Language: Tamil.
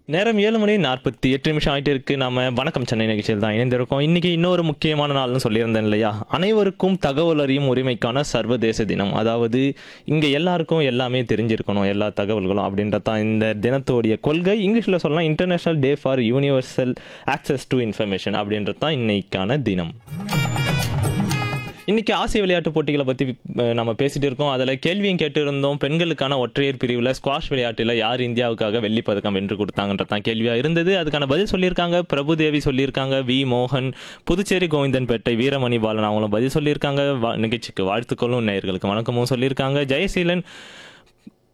நேரம் ஏழு மணி நாற்பத்தி எட்டு நிமிஷம் ஆயிட்டு இருக்கு நாம வணக்கம் சென்னை நிகழ்ச்சியில் தான் இணைந்திருக்கோம் இன்னைக்கு இன்னொரு முக்கியமான நாள்னு சொல்லியிருந்தேன் இல்லையா அனைவருக்கும் தகவல் அறியும் உரிமைக்கான சர்வதேச தினம் அதாவது இங்க எல்லாருக்கும் எல்லாமே தெரிஞ்சிருக்கணும் எல்லா தகவல்களும் அப்படின்றது தான் இந்த தினத்தோடைய கொள்கை இங்கிலீஷ்ல சொல்லலாம் international day for universal access to information அப்படின்றது தான் இன்னைக்கான தினம் இன்னைக்கு ஆசிய விளையாட்டு போட்டிகளை பற்றி நம்ம பேசிட்டு இருக்கோம் அதில் கேள்வியும் கேட்டு இருந்தோம் பெண்களுக்கான ஒற்றையர் பிரிவில் ஸ்குவாஷ் விளையாட்டில் யார் இந்தியாவுக்காக வெள்ளிப் பதக்கம் வென்று கொடுத்தாங்கன்றது தான் கேள்வியாக இருந்தது அதுக்கான பதில் சொல்லியிருக்காங்க பிரபுதேவி சொல்லியிருக்காங்க வி மோகன் புதுச்சேரி கோவிந்தன்பேட்டை வீரமணி பாலன் அவங்களும் பதில் சொல்லியிருக்காங்க வா- நிகழ்ச்சிக்கு வாழ்த்துக்களும் நேயர்களுக்கு வணக்கமும் சொல்லியிருக்காங்க ஜெயசீலன்